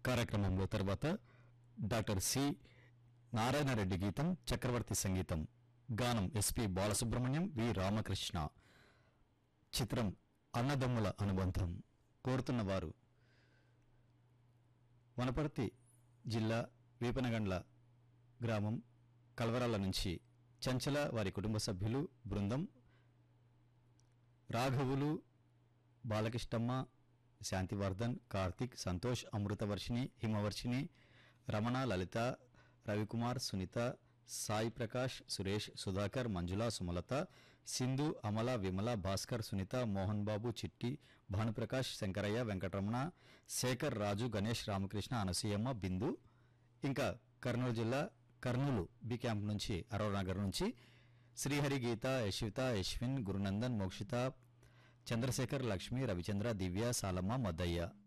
కార్యక్రమంలో తర్వాత doctor C Narayana Reddy గీతం చక్రవర్తి సంగీతం గానం ఎస్పి బాలసుబ్రహ్మణ్యం వి రామకృష్ణ చిత్రం అన్నదమ్ముల అనుబంధం కోరుతున్నవారు వనపర్తి జిల్లా వీపనగండ్ల గ్రామం కల్వరాల నుంచి చంచల వారి కుటుంబ సభ్యులు బృందం రాఘవులు బాలకృష్ణమ్మ శాంతివర్ధన్ కార్తిక్ సంతోష్ అమృతవర్షిణి హిమవర్షిణి రమణ లలిత రవికుమార్ సునీత సాయి ప్రకాష్ సురేష్ సుధాకర్ మంజుల సుమలత సింధు అమల విమల భాస్కర్ సునీత మోహన్ బాబు చిట్టి భానుప్రకాష్ శంకరయ్య వెంకటరమణ శేఖర్ రాజు గణేష్ రామకృష్ణ అనసూయమ్మ బిందు ఇంకా కర్నూలు జిల్లా కర్నూలు బి క్యాంప్ నుంచి అరవనగర్ నుంచి శ్రీహరి గీత యశ్విత యశ్విన్ గురునందన్ మోక్షిత చంద్రశేఖర్ లక్ష్మి రవిచంద్ర దివ్య సాలమ్మ మద్దయ్య